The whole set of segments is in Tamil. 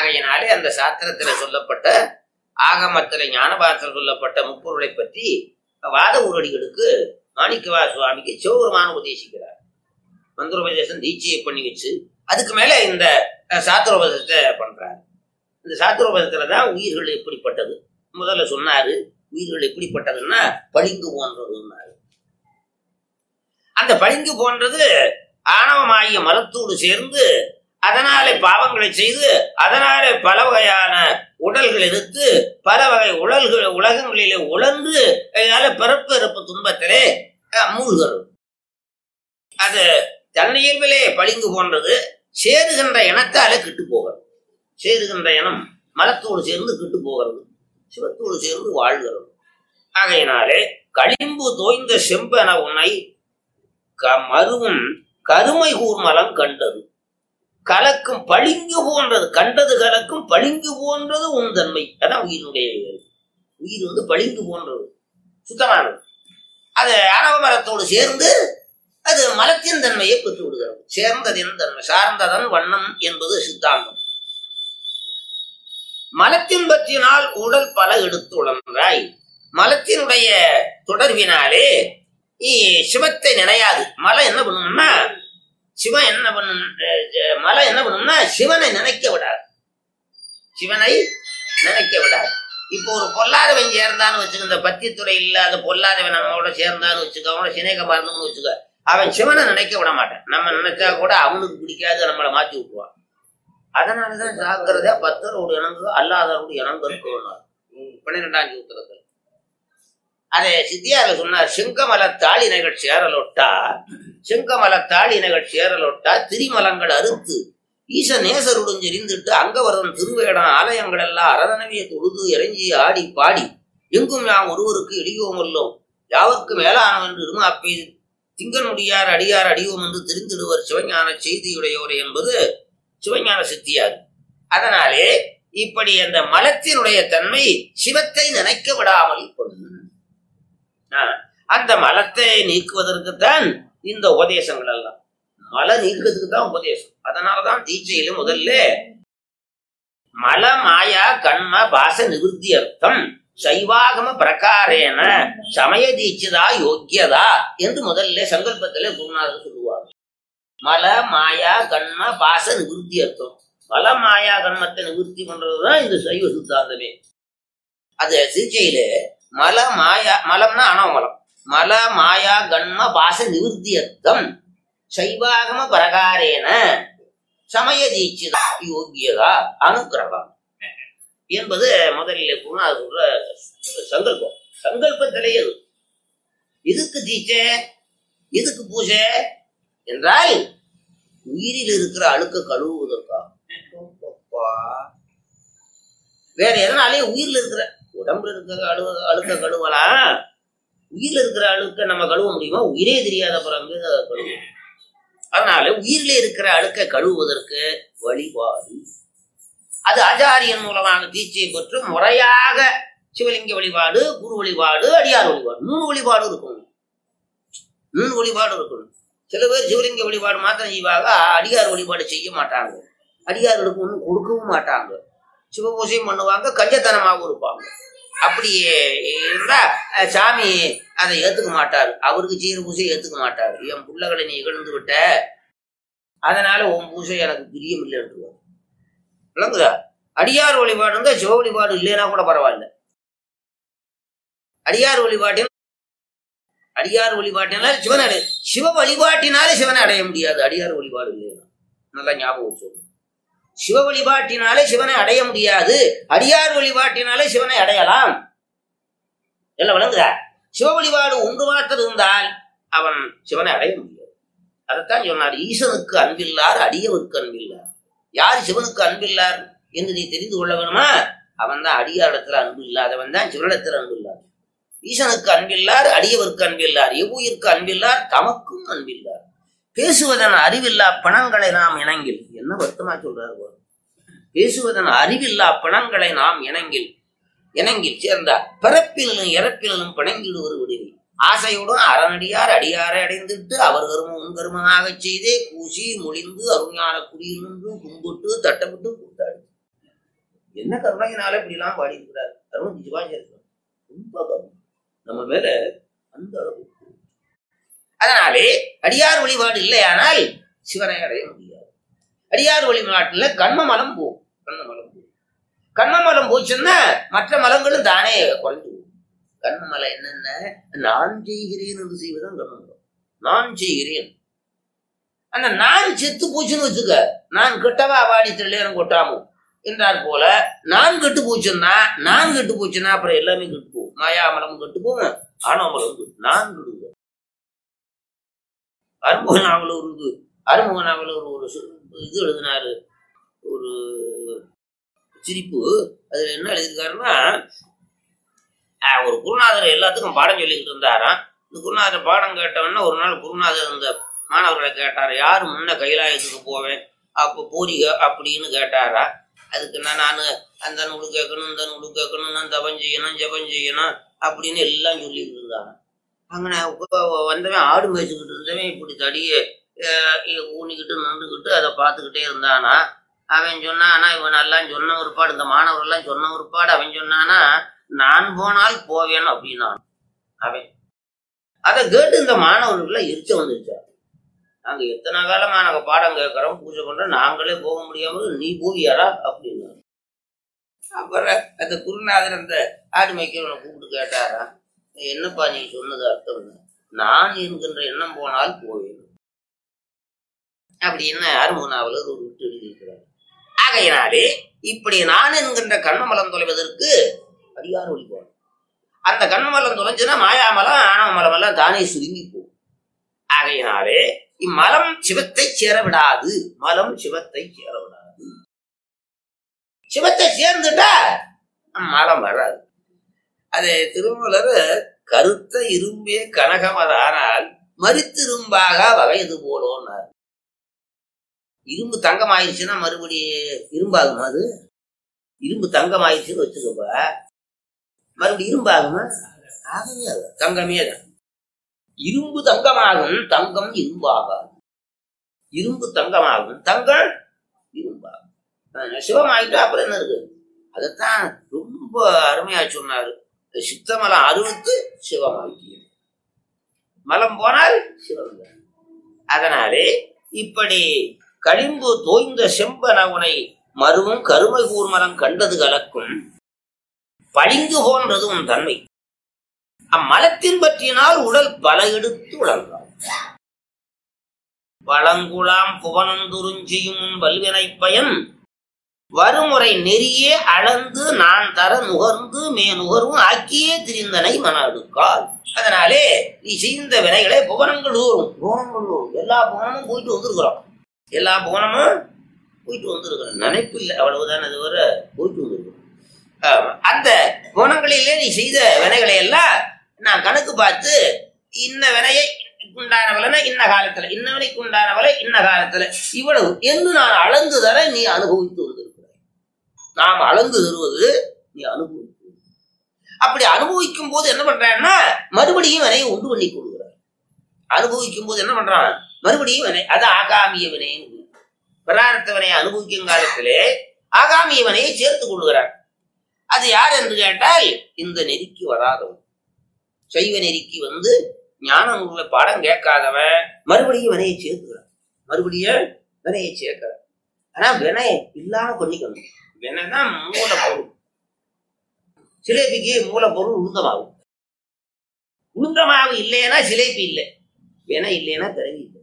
ஆகையினாலே அந்த சாத்திரத்துல சொல்லப்பட்ட ஆகமத்துல ஞானபாசத்தில் சொல்லப்பட்ட முப்பொருளை பற்றி வாத ஊரடிகளுக்கு மாணிக்கவா சுவாமிக்கு சிவபெருமான உபதேசிக்கிறார் மந்திரோபதேசம் தீட்சையை பண்ணி வச்சு அதுக்கு மேல இந்த அஹ், சாத்திரோபதத்தை பண்றாரு இந்த சாத்திரோபதத்துல தான் உயிர்கள் எப்படிப்பட்டது முதல்ல சொன்னாரு உயிர்கள் எப்படிப்பட்டதுன்னா பளிங்கு போன்றதுன்னாரு அந்த பளிங்கு போன்றது ஆணவமாகிய மலத்தோடு சேர்ந்து அதனாலே பாவங்களை செய்து அதனாலே பல வகையான உடல்கள் எடுத்து பல வகை உடல்கள் உலகங்களிலே உழன்று அதனால பிறப்பு இறப்பு துன்பத்திலே அஹ், மூழ்கிறது அது தன்னியல்பிலே பளிங்கு போன்றது சேருகின்ற இனத்தாலே கெட்டு போகிறது சேருகின்ற இனம் மலத்தோடு சேர்ந்து கெட்டு போகிறது சிவத்தோடு சேர்ந்து வாழ்கிறது ஆகையினாலே களிம்பு தோய்ந்த செம்பென உன்னை க- மருவும் கருமை கூர்மலம் கண்டது கலக்கும் பளிங்கு போன்றது கண்டது கலக்கும் பளிங்கு போன்றது உன் தன்மை அதான் உயிரினுடைய இயல்பு. உயிர் வந்து பளிங்கு போன்றது சுத்தமானது அது ஆணவ மரத்தோடு சேர்ந்து அது மலத்தின் தன்மையை பெற்று விடுகிறது சேர்ந்ததின் தன்மை சார்ந்ததன் வண்ணம் என்பது சித்தாந்தம் மலத்தின் பற்றினால் உடல் பல எடுத்து உழன்றாய் மலத்தினுடைய தொடர்பினாலே இ- சிவத்தை நினையாது மலை என்ன பண்ணும்னா சிவன் என்ன பண்ணும் அஹ் அஹ் மலை என்ன பண்ணும்னா சிவனை நினைக்க விடாது சிவனை நினைக்க விடாது இப்போ ஒரு பொல்லாதவன் சேர்ந்தான்னு வச்சுக்க இந்த பத்தித்துறை இல்லாத பொல்லாதவன் நம்மளோட சேர்ந்தான்னு வச்சுக்க அவனோட சிநேகமா இருந்தோம்னு வச்சுக்க அவன் சிவனை நினைக்க விட மாட்டான் நம்ம நினைச்சா கூட அவனுக்கு பிடிக்காது நம்மளை மாத்தி விட்டுருவான் அதனாலதான் ஜாக்கிரதையா பக்தரோடு இணங்கு அல்லாதவரோடு இணங்கு இருக்கணும் பன்னிரெண்டாம் சூத்திரத்தில் அதை சித்தியார சொன்னார் செங்கமல தாளினைகள் சேரலொட்டா செங்கமல தாளினைகள் சேரலொட்டா திரிமலங்கள் அறுத்து ஈச நேசருடன் எரிந்துட்டு அங்கவரதன் திருவேடம் ஆலயங்கள் எல்லாம் அரணனவே தொழுது இறங்கி ஆடி பாடி எங்கும் யாம் ஒருவருக்கு இடியோமல்லோம் யாவருக்கு மேலானவன் என்று இருமாப்பெய்து திங்கனுடையார் அடியார் அடியோம் என்று தெரிந்திடுவர் சிவஞான செய்தியுடையோரே என்பது சிவஞான சித்தியார் அதனாலே இப்படி அந்த மலத்தினுடைய தன்மை சிவத்தை நினைக்க விடாமல் பண்ணும் ஆ, அந்த மலத்தை நீக்குவதற்குத்தான் இந்த உபதேசங்கள் எல்லாம் மலை நீக்கிறதுக்கு தான் உபதேசம் அதனாலதான் தீட்சையில முதல்ல மல மாயா கண்ம பாச நிவர்த்தி அர்த்தம் சைவாகம பிரகாரேன சமய தீட்சிதா யோக்கியதா என்று முதல்ல சங்கல்பத்திலே குருநாதர் சொல்லுவார் மல மாயா கண்ம பாச நிவர்த்தி அர்த்தம் மல மாயா கண்மத்தை நிவர்த்தி பண்றதுதான் இந்த சைவ சித்தாந்தமே அது சிகிச்சையில மல மாயா மலம்னா அனவமலம் மல மாயா கண்ம பாச நிவர்த்தி அர்த்தம் சைவாகம பிரகாரேன சமய தீட்சிதா யோகியதா அனுக்கிரகம் என்பது முதலில் குருநாதர் சொல்ற சங்கல்பம் சங்கல்பத்திலே அது எதுக்கு தீட்சை எதுக்கு பூஜை என்றால் உயிரில் இருக்கிற அழுக்க கழுவுவதற்காக அப்பா. வேற எதனாலே உயிர்ல இருக்கிற உடம்புல இருக்கிற அழுவ அழுக்க கழுவலாம் உயிர்ல இருக்கிற அழுக்க நம்ம கழுவ முடியுமா உயிரே தெரியாத பிறகு கழுவும் அதனால உயிரிலே இருக்கிற அழுக்க கழுவுவதற்கு வழிபாடு அது ஆச்சாரியன் மூலமான தீட்சையை பெற்று முறையாக சிவலிங்க வழிபாடு குரு வழிபாடு அடியார் வழிபாடு மூணு வழிபாடு இருக்கணும் மூணு வழிபாடு இருக்கணும் சில பேர் சிவலிங்க வழிபாடு மாத்திரம் செய்வாங்க அடியார் வழிபாடு செய்ய மாட்டாங்க அடியார்களுக்கு ஒன்றும் கொடுக்கவும் மாட்டாங்க சிவபூசையும் பண்ணுவாங்க கஞ்சத்தனமாகவும் இருப்பாங்க அப்படி இருந்தா அஹ், சாமி அதை ஏத்துக்க மாட்டார் அவருக்கு செய்யற பூசை ஏத்துக்க மாட்டார் என் பிள்ளைகளை நீ இகழ்ந்து விட்ட அதனால உன் பூசை எனக்கு பிரியம் இல்லைன்றுவார் விளங்குதா அடியார் வழிபாடு இருந்தா சிவ வழிபாடு இல்லைன்னா கூட பரவாயில்ல அடியார் வழிபாட்டின் அடியார் வழிபாட்டினால சிவன் அடைய சிவ வழிபாட்டினாலே சிவனை அடைய முடியாது அடியார் வழிபாடு இல்லைன்னா நல்லா ஞாபகம் வச்சுக்கோங்க சிவ வழிபாட்டினாலே சிவனை அடைய முடியாது அடியார் வழிபாட்டினாலே சிவனை அடையலாம் எல்லாம் விளங்குதா சிவ வழிபாடு ஒன்று மாத்திரம் இருந்தால் அவன் சிவனை அடைய முடியாது அதைத்தான் சொன்னார் ஈசனுக்கு அன்பில்லார் அடியவருக்கு அன்பில்லார் யார் சிவனுக்கு அன்பில்லார் என்று நீ தெரிந்து கொள்ள வேணுமா அவன் தான் அடியாரிடத்துல அன்பு இல்லாதவன் தான் சிவனிடத்தில் அன்பு இல்லாத ஈசனுக்கு அன்பில்லார் அடியவருக்கு அன்பில்லார் எவ்வுயிருக்கு அன்பில்லார் தமக்கும் அன்பில்லார் பேசுவதன் அறிவில்லா பணங்களை நாம் இணங்கில் என்ன வருத்தமா சொல்றாரு பாரு. பேசுவதன் அறிவில்லா பணங்களை நாம் இணங்கில் இணங்கில் சேர்ந்தார் பிறப்பிலும் இறப்பிலும் பிணங்கிடுவர் விடுவி ஆசையுடன் அறநடியார் அடியாரை அடைந்துட்டு அவர் கருமம் உன் கருமமாகச் செய்தே பூசி மொழிந்து அருஞான குடியில் நின்று கும்பிட்டு தட்டமிட்டு கூட்டாடு என்ன கருணையினால இப்படி எல்லாம் பாடி இருக்கிறார் அருண் சிவாச்சாரியர் ரொம்ப கருணை நம்ம மேல அந்த அளவு அதனாலே அடியார் வழிபாடு இல்லையானால் சிவனை அடைய முடியாது அடியார் வழிபாட்டுல கண்ம மலம் போகும் கண்ம மலம் போகும் கண்ம மலம் போச்சுன்னா மற்ற மலங்களும் தானே குறைஞ்சு போகும் கண்ம மலம் என்னென்ன நான் செய்கிறேன் என்று செய்வதுதான் கண்ம மலம் நான் செய்கிறேன் அந்த நான் செத்து போச்சுன்னு வச்சுக்க நான் கெட்டவா வாடி தெளியரம் கொட்டாமோ என்றார் போல நான் கெட்டு போச்சுன்னா நான் கெட்டு போச்சுன்னா அப்புறம் எல்லாமே கெட்டு போகும் மாயாமலம் கெட்டு போகும் ஆணவமலம் கெட்டு நான் கெடுங்க அறுமுக நாவல் ஒரு இது அறுமுக நாவல் ஒரு ஒரு சு- இது எழுதினாரு ஒரு சிரிப்பு அதுல என்ன எழுதியிருக்காருன்னா ஆஹ், ஒரு குருநாதர் எல்லாத்துக்கும் பாடம் சொல்லிக்கிட்டு இருந்தாராம் இந்த குருநாதர் பாடம் கேட்டவொடனே ஒரு நாள் குருநாதர் இந்த மாணவர்களை கேட்டார் யார் முன்ன கைலாயத்துக்கு போவேன் அப்போ போறீங்க அப்படின்னு கேட்டாரா அதுக்கு நான் நான் அந்த நூலு கேட்கணும் இந்த நூலு கேட்கணும் நான் தபம் செய்யணும் ஜெபம் செய்யணும் அப்படின்னு எல்லாம் சொல்லிட்டு இருந்தாங்க அங்கே வந்தவன் ஆடு மேய்ச்சிக்கிட்டு இருந்தவன் இப்படி தடியை ஊனிக்கிட்டு நின்றுக்கிட்டு அதை பார்த்துக்கிட்டே இருந்தானா அவன் சொன்னானா இவன் எல்லாம் சொன்ன ஒருபாடு இந்த மாணவர்கள்லாம் சொன்ன ஒருபாடு அவன் சொன்னானா நான் போனால் போவேன் அப்படின்னான் அவன் அதை கேட்டு இந்த மாணவர்கள்லாம் எரிச்ச வந்துருச்சா நாங்க எத்தனை காலமா நாங்க பாடம் கேட்கறோம் பூஜை பண்றோம் நாங்களே போக முடியாம நீ போவியாரா அப்படின்னு அப்புறம் அந்த குருநாதர் அந்த ஆடு மேய்க்கிறவனை கூப்பிட்டு கேட்டாரா என்னப்பா நீ சொன்னது அர்த்தம் நான் என்கின்ற எண்ணம் போனால் போவேன் அப்படின்னு அருமுனாவில் ஒரு விட்டு எழுதியிருக்கிறார் ஆகையினாலே இப்படி நான் என்கின்ற கண்ணமலம் தொலைவதற்கு அடியார் வழிபாடு அந்த கண்ணமலம் தொலைஞ்சுன்னா மாயாமலம் ஆணவமலம் எல்லாம் தானே சுருங்கி போகும் ஆகையினாலே இம்மலம் சிவத்தை சேர விடாது மலம் சிவத்தை சேர விடாது சிவத்தை சேர்ந்துட்டா மலம் வராது அது திருமலர் கருத்த இரும்பே கனகமதானால் மறித்திரும்பாக வகையது போலோன்னார் இரும்பு தங்கம் ஆயிடுச்சுன்னா மறுபடி இரும்பாகுமா அது இரும்பு தங்கம் ஆயிடுச்சுன்னு வச்சுக்கப்ப மறுபடி இரும்பாகுமா ஆகவே ஆகாது. தங்கமே தான் இரும்பு தங்கமாகும் தங்கம் இரும்பாகாது இரும்பு தங்கமாகும் தங்கள் இரும்பாகும் அஹ் சிவமாயிட்டா அப்புறம் என்ன இருக்கு அதைத்தான் ரொம்ப அருமையா சொன்னாரு சித்தமலம் அறுபத்து சிவமாயிட்டு மலம் போனால் சிவம் தான். அதனாலே இப்படி களிம்பு தோய்ந்த செம்பன உனை மருவும் கருமை கூர்மலம் கண்டது கலக்கும் பளிங்கு போன்றது உன் தன்மை அம்மலத்தின் பற்றினால் உடல் பல எடுத்து உழன்றான் வளங்குளாம் புவனந்துருஞ்சியும் உன் வல்வினை பயன் வருமுறை நெறியே அளந்து நான் தர நுகர்ந்து மே நுகர்வும் ஆக்கியே திரிந்தனை மனடுக்கால் அதனாலே நீ செய்த வினைகளை புவனங்கள் தோறும் புவனங்கள் தோறும் எல்லா புவனமும் போயிட்டு வந்திருக்கிறோம் எல்லா புவனமும் போயிட்டு வந்திருக்கிறோம் நினைப்பு இல்லை அவ்வளவுதான் அது வர போயிட்டு வந்திருக்கிறோம் ஆமா. அந்த புவனங்களிலே நீ செய்த வினைகளை எல்லாம் நான் கணக்கு பார்த்து இன்ன வினையை உண்டான பலனை இன்ன காலத்துல இன்ன வினைக்கு உண்டான பலனை இன்ன காலத்துல இவ்வளவு என்று நான் அளந்து தர நீ அனுபவித்து வந்திருக்கிறாய் நாம் அளந்து தருவது நீ அனுபவித்து அப்படி அனுபவிக்கும் போது என்ன பண்றான்னா மறுபடியும் வினையை உண்டு பண்ணி கொடுக்குறார் அனுபவிக்கும் போது என்ன பண்றான் மறுபடியும் வினை அது ஆகாமிய வினைன்னு பிரார்த்த வினையை அனுபவிக்கும் காலத்திலே ஆகாமிய வினையை சேர்த்து கொள்கிறார் அது யார் என்று கேட்டால் இந்த நெறிக்கு வராதவன் சைவ நெறிக்கு வந்து ஞான நூல்ல பாடம் கேட்காதவன் மறுபடியும் வினையை சேர்த்துக்கிறான் மறுபடியும் வினையை சேர்க்கிறான் ஆனா வினை இல்லாம பண்ணிக்கணும் வினை தான் மூலப்பொருள் சிலேபிக்கு மூலப்பொருள் உளுந்தமாகும் உளுந்தமாவு இல்லைன்னா சிலேபி இல்லை வினை இல்லைன்னா பிறவி இல்லை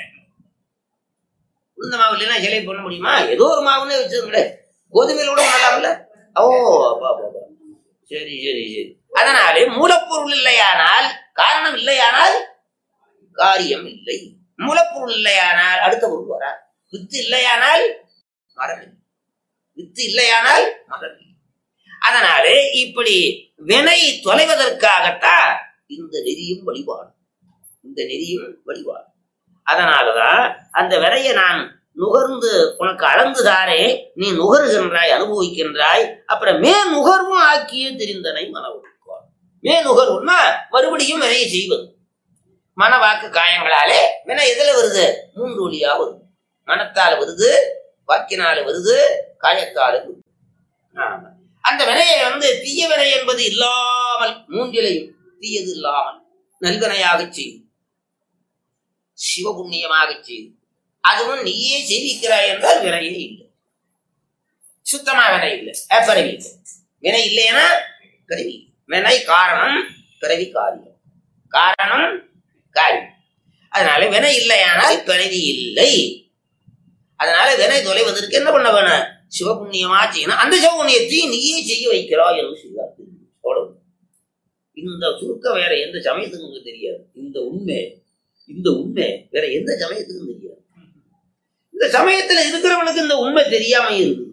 உளுந்த மாவு இல்லைன்னா சிலேபி பண்ண முடியுமா ஏதோ ஒரு மாவுன்னே வச்சுருங்களேன் கோதுமையில கூட பண்ணலாம்ல ஓ அப்பா அப்பா, அப்பா. சரி சரி சரி அதனாலே மூலப்பொருள் இல்லையானால் காரணம் இல்லையானால் காரியம் இல்லை மூலப்பொருள் இல்லையானால் அடுத்த பொருள் வரா வித்து இல்லையானால் மரம் இல்லை. வித்து இல்லையானால் மரம் இல்லை. அதனாலே இப்படி வினை தொலைவதற்காகத்தான் இந்த நெறியும் வழிபாடு இந்த நெறியும் வழிபாடு அதனாலதான் அந்த வினையை நான் நுகர்ந்து உனக்கு அளந்துதாரே நீ நுகருகின்றாய் அனுபவிக்கின்றாய் அப்புறம் மே நுகர்வும் ஆக்கியே தெரிந்தனை மனவொழுக்கம் மே நுகர்வுன்னா மறுபடியும் வினையை செய்வது மனவாக்கு காயங்களாலே வினை எதுல வருது மூன்று வழியா வருது மனத்தால வருது வாக்கினால வருது காயத்தால வருது ஆமா. அந்த வினையை வந்து தீய வினை என்பது இல்லாமல் மூன்றிலையும் தீயது இல்லாமல் நல்வினையாக செய்யும் சிவபுண்ணியமாக செய்யும் அதுவும் நீயே செய்விக்கிறாய் என்றால் வினையே இல்லை சுத்தமா வினை இல்லை அஹ், பிறவி இல்லை வினை இல்லைன்னா பிறவி இல்லை. வினை காரணம் பிறவி காரியம் காரணம் காரியம் அதனால வினை இல்லையானால் பிறவி இல்லை அதனால வினை தொலைவதற்கு என்ன பண்ண வேணும் சிவபுண்ணியமா செய்யணும் அந்த சிவபுண்ணியத்தையும் நீயே செய்ய வைக்கிறாய் என்று செய்தார் அவ்வளவு இந்த சுருக்கம் வேற எந்த சமயத்துக்கும் உங்களுக்கு தெரியாது இந்த உண்மை இந்த உண்மை வேற எந்த சமயத்துக்கும் தெரியாது இந்த சமயத்துல இருக்கிறவனுக்கு இந்த உண்மை தெரியாம இருக்குது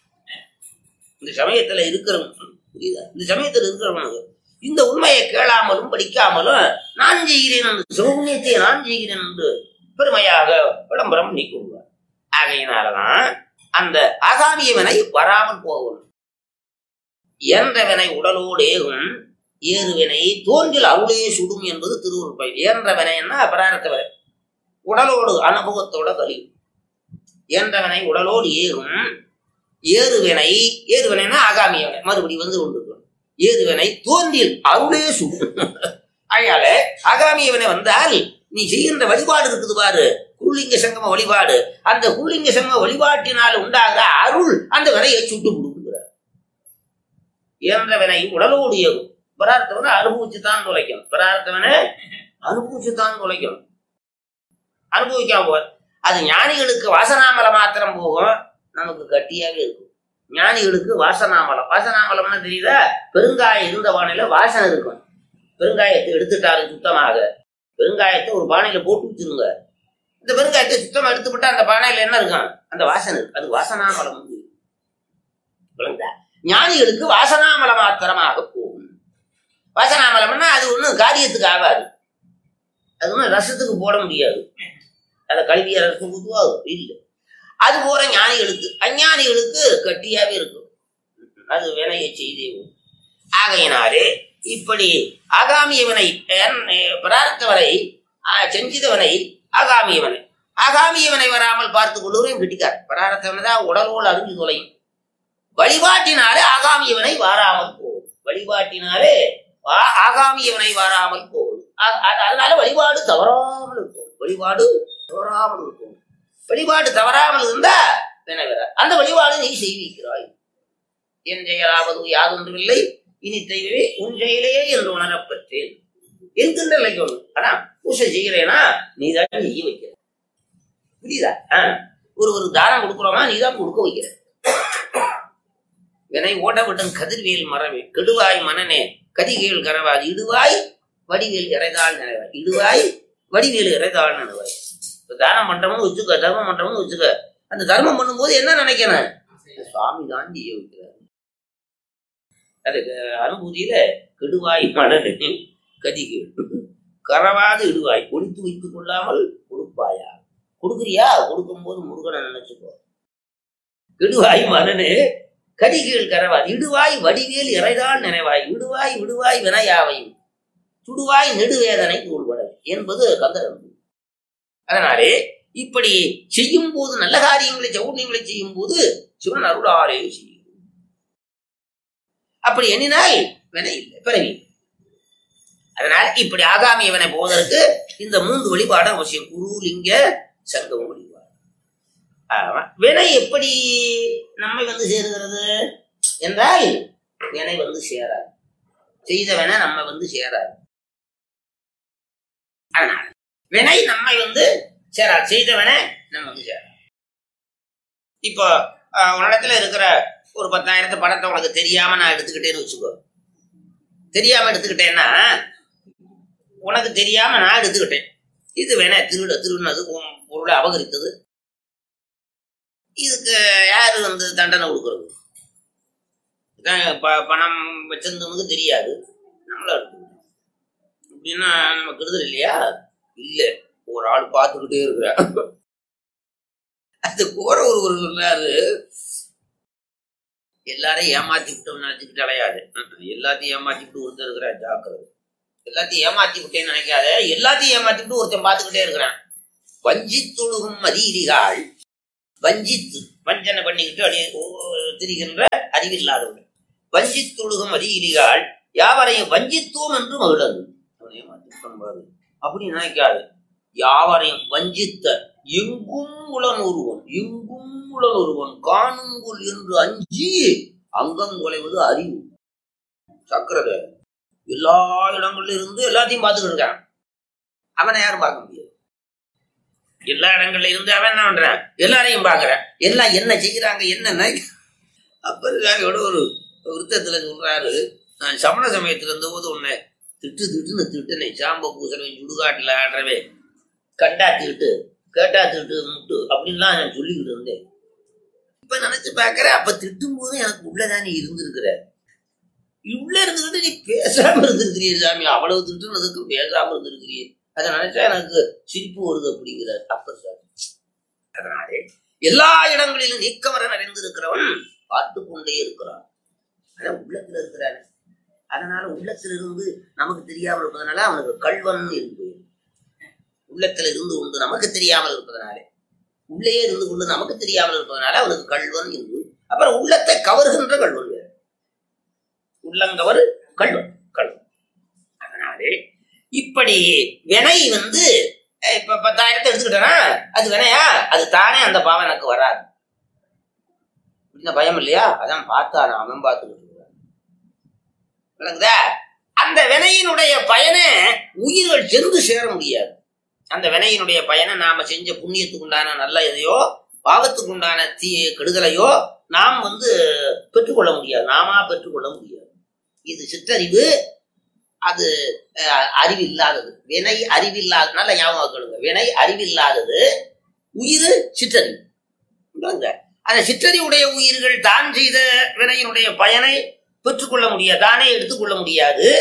இந்த சமயத்துல இருக்கிறவன் புரியுதா இந்த சமயத்துல இருக்கிறவனுக்கு இந்த உண்மையை கேளாமலும் படிக்காமலும் நான் செய்கிறேன் என்று சிவபுண்ணியத்தை நான் செய்கிறேன் என்று பெருமையாக விளம்பரம் நீ கொள்வார் ஆகையினாலதான் அந்த ஆகாமிய வினை வராமல் போகும் இயன்றவனை உடலோடு ஏகும் ஏறுவினை தோன்றில் அருளே சுடும் என்பது திருவுருப்பை இயன்றவனை என்ன அபராரத்தவரை உடலோடு அனுபவத்தோட கழிவு இயன்றவனை உடலோடு ஏகும் ஏறுவினை ஏறுவினைனா ஆகாமியவனை மறுபடி வந்து கொண்டிருக்கும் ஏறுவினை தோன்றில் அருளே சுடும் அதனால ஆகாமியவனை வந்தால் நீ செய்கின்ற வழிபாடு இருக்குது பாரு குருலிங்க சங்கம வழிபாடு அந்த குருலிங்க சங்கம வழிபாட்டினால் உண்டாகிற அருள் அந்த வினையை சுட்டு கொடுக்குறார் இயன்ற வினை உடலோடு ஏகும் பிரார்த்தவனை அனுபவிச்சு தான் தொலைக்கும் பிரார்த்தவனை அனுபவிச்சு தான் தொலைக்கும் அனுபவிக்காம போவார் அது ஞானிகளுக்கு வாசனாமலம் மாத்திரம் போகும் நமக்கு கட்டியாவே இருக்கும் ஞானிகளுக்கு வாசனாமலம் வாசனாமலம்னா தெரியுதா பெருங்காயம் இருந்த பானையில வாசனை இருக்கும் பெருங்காயத்தை எடுத்துட்டாரு சுத்தமாக பெருங்காயத்தை ஒரு பானையில போட்டு வச்சிருங்க இந்த பெருங்காயத்தை சுத்தமா எடுத்து விட்டா அந்த பானையில என்ன இருக்கும் அந்த வாசனை இருக்கு அது வாசனாமலம் விளங்குதா ஞானிகளுக்கு வாசனாமல மாத்திரமாக போகும் வாசனாமலம்னா அது ஒண்ணும் காரியத்துக்கு ஆகாது அது ஒன்றும் ரசத்துக்கு போட முடியாது அதை கல்விய ரசம் ஊத்துவாது இல்லை அது போற ஞானிகளுக்கு அஞ்ஞானிகளுக்கு கட்டியாவே இருக்கும் அது வினையை செய்தே வரும். ஆகையினாலே இப்படி ஆகாமியவனை பிரார்த்தவனை செஞ்சிதவனை ஆகாமியவனை ஆகாமியவனை வராமல் பார்த்து கொள்ளுவரையும் கிட்டிக்கார் பிரார்த்தவனை தான் உடலோடு அறிஞ்சு தொலையும் வழிபாட்டினாலே ஆகாமியவனை வாராமல் போகும் வழிபாட்டினாலே ஆ- ஆகாமியவனை வாராமல் போகும் அ- அ- அதனால வழிபாடு தவறாமல் இருக்கும் வழிபாடு தவறாமல் இருக்கும் வழிபாடு தவறாமல் இருந்தா வினவர அந்த வழிபாடு நீ செய்விக்கிறாய் என் செயலாவது யாதொன்றுமில்லை இனி தெய்வமே உன் செயலையே என்று உணரப்பட்டேன் என்கின்ற நிலைக்கு ஒன்று ஆனா பூசை செய்கிறேனா நீ தான் செய்ய வைக்கிற புரியுதா ஆ. ஒரு ஒரு தானம் கொடுக்குறோமா நீ தான் கொடுக்க வைக்கிற வினை ஓடவிடும் கதிர்வேல் மரவே கெடுவாய் மனனே கதிகேள் கரவாது இடுவாய் வடிவேல் இறைதாள் நினைவாய் இடுவாய் வடிவேல் இறைதாள் நினைவாய் இப்ப தானம் பண்றவங்க வச்சுக்க தர்மம் பண்றவங்க வச்சுக்க அந்த தர்மம் பண்ணும்போது என்ன நினைக்கணும் சுவாமி தான் செய்ய வைக்கிறார் அதுக்கு அனுபூதியில கெடுவாய் மனனே கதிகேள் கரவாது இடுவாய் ஒழித்து வைத்துக் கொள்ளாமல் கொடுப்பாயா கொடுக்குறியா கொடுக்கும்போது முருகனை நினைச்சுக்கோ இடுவாய் மனனே கடிகீழ் கரவாய் இடுவாய் வடிவேல் இறைதாள் நினைவாய் விடுவாய் விடுவாய் வினையாவையும் சுடுவாய் நெடுவேதனை கூழ்வட என்பது கந்தரம் அதனாலே இப்படி செய்யும் போது நல்ல காரியங்களை சௌர்ணியங்களை செய்யும் போது சிவன் அருளாலே செய்யும் அப்படி எண்ணினால் வினை இல்லை பிறவி அதனால இப்படி ஆகாமியவனை போவதற்கு இந்த மூன்று வழிபாடு அவசியம் குரு லிங்க சங்கம் வழிபாடு ஆமா. வினை எப்படி நம்மை வந்து சேருகிறது என்றால் வினை வந்து சேராது செய்தவனை நம்ம வந்து சேராது அதனால வினை நம்மை வந்து சேராது செய்தவனை நம்ம வந்து சேராது இப்போ ஆஹ், உன்னிடத்துல இருக்கிற ஒரு பத்தாயிரத்து பணத்தை உனக்கு தெரியாம நான் எடுத்துக்கிட்டேன்னு வச்சுக்கோ தெரியாம எடுத்துக்கிட்டேன்னா உனக்கு தெரியாம நான் எடுத்துக்கிட்டேன் இது வேணா திருட திருடினது உன் பொருளை அபகரித்தது இதுக்கு யாரு வந்து தண்டனை கொடுக்கறது இதான் ப- பணம் வச்சிருந்தவனுக்கு தெரியாது நம்மள எடுத்துக்கிட்டோம் அப்படின்னா நம்ம கெடுதல் இல்லையா இல்ல ஒரு ஆள் பார்த்துக்கிட்டே இருக்கிறான் அது போற ஒரு ஒரு சொன்னாரு எல்லாரையும் ஏமாத்தி விட்டோம்னு நினைச்சுக்கிட்டு அலையாது ம்ம். எல்லாத்தையும் ஏமாத்தி விட்டு ஒருத்தர் இருக்கிறான் ஜாக்கிரதை எல்லாத்தையும் ஏமாத்தி விட்டேன்னு நினைக்காத எல்லாத்தையும் ஏமாத்தி விட்டு ஒருத்தன் பார்த்துக்கிட்டே இருக்கிறான் வஞ்சித்துழுகும் மதியிரிகாள் வஞ்சித்து வஞ்சனை பண்ணிக்கிட்டு அப்படியே ஓ- திரிகின்ற அறிவில்லாதவர்கள் வஞ்சித்துழுகும் அதிகால் யாவரையும் வஞ்சித்தோம் என்று மகிழது அவனை மாற்றிக்கொண்டு பாரு. அப்படி நினைக்காது யாவரையும் வஞ்சித்த எங்கும் உளன் ஒருவன் எங்கும் உளன் ஒருவன் காணுங்குள் என்று அஞ்சி அங்கம் குலைவது அறிவு சக்கரத எல்லா இடங்கள்ல இருந்து எல்லாத்தையும் பார்த்துக்கிட்டு இருக்கான் அவனை யாரும் பார்க்க முடியாது எல்லா இடங்கள்ல இருந்து அவன் என்ன பண்றான் எல்லாரையும் பார்க்கறான் எல்லாம் என்ன செய்யறாங்க என்ன அப்போட ஒரு விருத்தத்துல சொல்றாரு நான் சமண சமயத்துல இருந்தபோது உன்னை திட்டு திட்டுன்னு திட்டுனே சாம்ப பூசலவன் சுடுகாட்டுல ஆடுறவே கண்டா திட்டு கேட்டா திட்டு முட்டு அப்படின்லாம் நான் சொல்லிக்கிட்டு இருந்தேன் இப்ப நினைச்சு பாக்குறேன் அப்ப திட்டும் போது எனக்கு உள்ளதானே இருந்திருக்கிற உள்ள இருந்துகிட்டு நீ பேசாம இருந்திருக்கிறிய சாமி அவ்வளவு திட்டுனதுக்கு பேசாம இருந்திருக்கிறிய அதை நினைச்சா எனக்கு சிரிப்பு வருது அப்படிங்கிறார் அப்பர் சாமி அதனாலே எல்லா இடங்களிலும் நீக்கமர நிறைந்திருக்கிறவன் பார்த்து கொண்டே இருக்கிறான் ஆனா உள்ளத்துல இருக்கிறான் அதனால உள்ளத்துல இருந்து நமக்கு தெரியாமல் இருப்பதனால அவனுக்கு கல்வன் என்று உள்ளத்துல இருந்து கொண்டு நமக்கு தெரியாமல் இருப்பதனாலே உள்ளே இருந்து கொண்டு நமக்கு தெரியாமல் இருப்பதனால அவனுக்கு கல்வன் என்று அப்புறம் உள்ளத்தை கவர்கின்ற கல்வன் வேறு உள்ளங்கவர் கல்வன் கல்வன் அதனாலே இப்படி வினை வந்து அஹ், இப்ப பத்தாயிரத்தை எடுத்துக்கிட்டேன்னா அது வினையா அது தானே அந்த பாவம் எனக்கு வராது இந்த பயம் இல்லையா அதான் பார்த்தான் அவன் பார்த்துக்கிட்டு இருக்கிறான். விளங்குதா அந்த வினையினுடைய பயனை உயிர்கள் சென்று சேர முடியாது அந்த வினையினுடைய பயனை நாம செஞ்ச புண்ணியத்துக்கு உண்டான நல்ல எதையோ பாவத்துக்கு உண்டான தீ கெடுதலையோ நாம் வந்து பெற்றுக்கொள்ள முடியாது நாமா பெற்றுக்கொள்ள முடியாது இது சிற்றறிவு அது அஹ், அறிவில்லாதது வினை அறிவில்லாத நல்ல ஞாபகம் வச்சுக்கொள்ளுங்க வினை அறிவில்லாதது உயிர் சிற்றறிவு விளங்குதா? அந்த சிற்றறிவுடைய உயிர்கள் தான் செய்த வினையினுடைய பயனை பெற்றுக்கொள்ள முடியாது தானே எடுத்துக்கொள்ள முடியாது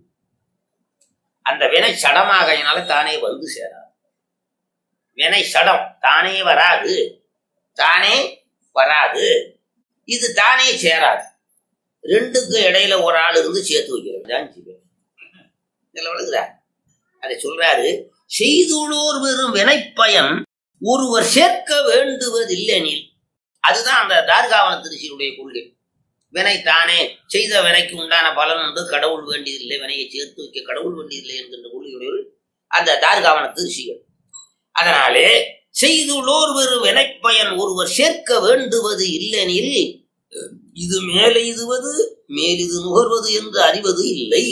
அந்த வினை சடமாகையினால தானே வந்து சேராது வினை சடம் தானே வராது தானே வராது இது தானே சேராது ரெண்டுக்கு இடையில ஒரு ஆள் இருந்து சேர்த்து வைக்கிறது தான் ஜீவன் இதுல விளங்குதா அதை சொல்றாரு செய்துள்ளோர் வெறும் வினைப்பயன் ஒருவர் சேர்க்க வேண்டுவதில்லைனில் அதுதான் அந்த தார்காவன திருச்சியினுடைய கொள்கை வினை தானே செய்த வினைக்கு உண்டான பலன் உண்டு கடவுள் வேண்டியதில்லை வினையை சேர்த்து வைக்க கடவுள் வேண்டியதில்லை என்கின்ற கொள்கையுடையவர் அந்த தார்காவன திருச்சிகள் அதனாலே செய்துள்ளோர் வெறு வினைப்பயன் ஒருவர் சேர்க்க வேண்டுவது இல்லெனில் இது மேலே இதுவது மேலிது நுகர்வது என்று அறிவது இல்லை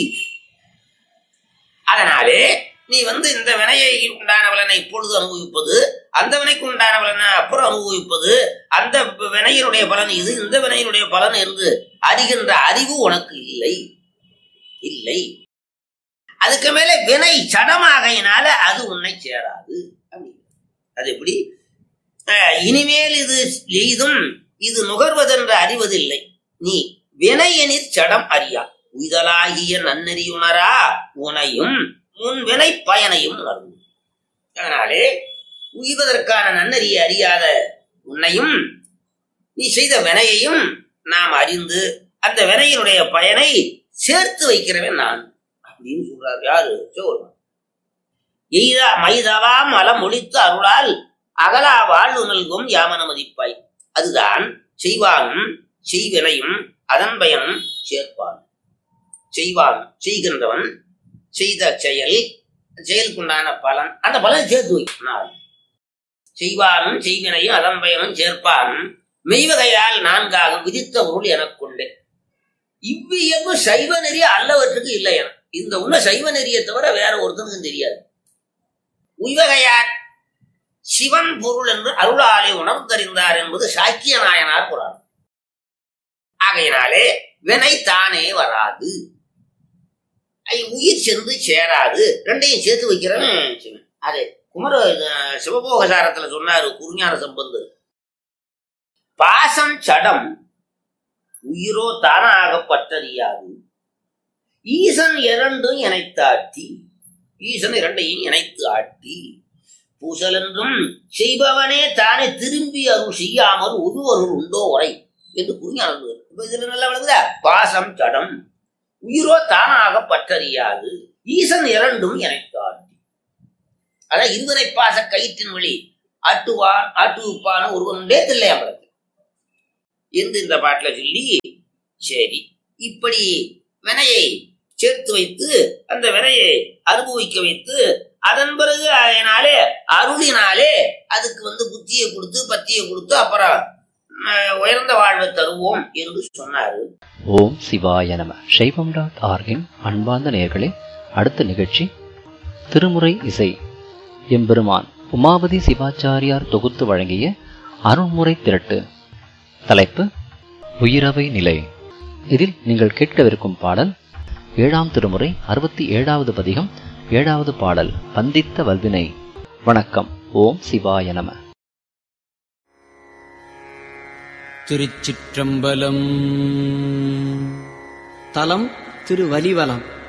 அதனாலே நீ வந்து இந்த வினையை உண்டான பலனை இப்பொழுது அனுபவிப்பது அந்த வினைக்கு உண்டான பலனை அப்புறம் அனுபவிப்பது அந்த வினையினுடைய பலன் இது இந்த வினையினுடைய பலன் என்று அறிகின்ற அறிவு உனக்கு இல்லை இல்லை அதுக்கு மேல வினை சடமாகையினால அது உன்னை சேராது அப்படி அது எப்படி அஹ், இனிமேல் இது எய்தும் இது நுகர்வதென்று அறிவதில்லை நீ வினையனிற் சடம் அறியா உய்தலாகிய நன்னெறியுணரா உனையும் உன் வினை பயனையும் உணர்வு அதனாலே உய்வதற்கான நன்னறியை அறியாத உன்னையும் நீ செய்த வினையையும் நாம் அறிந்து அந்த வினையினுடைய பயனை சேர்த்து வைக்கிறவன் நான் அப்படின்னு சொல்றார் யாரு சிவபெருமான் எய்தா மைதவா மலம் ஒழித்து அருளால் அகலா வாழ்வு நல்கும் யாமன மதிப்பாய் அதுதான் செய்வானும் செய்வினையும் அதன் பயனும் சேர்ப்பான் செய்வான் செய்கின்றவன் செய்த செயல் செயலுக்குண்டான பலன் அந்த பலன் சேர்த்து வைக்கிறான் செய்வானும் செய்வினையும் அதன் பயனும் சேர்ப்பானும் மெய்வகையால் நான்காக விதித்த பொருள் எனக்குண்டு இவ்வியல்பு சைவ நெறிய அல்லவற்றுக்கு இல்லை என இந்த உண்மை சைவ நெறியை தவிர வேற ஒருத்தனுக்கும் தெரியாது உய்வகையார் சிவன் பொருள் என்று அருளாலே உணர்ந்தறிந்தார் என்பது சாக்கிய நாயனார் புராணம் ஆகையினாலே வினை தானே வராது ஐ, உயிர் சென்று சேராது ரெண்டையும் சேர்த்து வைக்கிறவன் சிவன் அது குமர அஹ், சிவபோகசாரத்துல சொன்னாரு குருஞான சம்பந்தர் பாசம் சடம் உயிரோ தானாக பற்றறியாது ஈசன் இரண்டும் இணைத்தாட்டி ஈசன் இரண்டையும் இணைத்து ஆட்டி பூசலென்றும் செய்பவனே தானே திரும்பி அருள் செய்யாமல் ஒருவருள் உண்டோ உரை என்று புரிஞ்சானது இப்ப இதுல நல்லா விளங்குதா பாசம் சடம் உயிரோ தானாக பற்றறியாது ஈசன் இரண்டும் இணைத்தாட்டி அதான் இருவரை பாச கயிற்றின் வழி ஆட்டுவான் ஆட்டுவிப்பான ஒருவன் உண்டே தில்லை அமரத்து என்று இந்த பாட்டுல சொல்லி சரி இப்படி வினையை சேர்த்து வைத்து அந்த வினையை அனுபவிக்க வைத்து அதன் பிறகு அதனாலே அருளினாலே அதுக்கு வந்து புத்தியை கொடுத்து பத்தியை கொடுத்து அப்புறம் அஹ், உயர்ந்த வாழ்வை தருவோம் என்று சொன்னாரு ஓம் சிவாய நம சைவம் டாட் ஆர்கின் அன்பார்ந்த நேயர்களே அடுத்த நிகழ்ச்சி திருமுறை இசை எம்பெருமான் உமாபதி சிவாச்சாரியார் தொகுத்து வழங்கிய அருண்முறை திரட்டு தலைப்பு உயிரவை நிலை இதில் நீங்கள் கேட்கவிருக்கும் பாடல் ஏழாம் திருமுறை அறுபத்தி ஏழாவது பதிகம் ஏழாவது பாடல் பந்தித்த வல்வினை வணக்கம் ஓம் சிவாய நம திருச்சிற்றம்பலம் தலம் திருவலிவலம்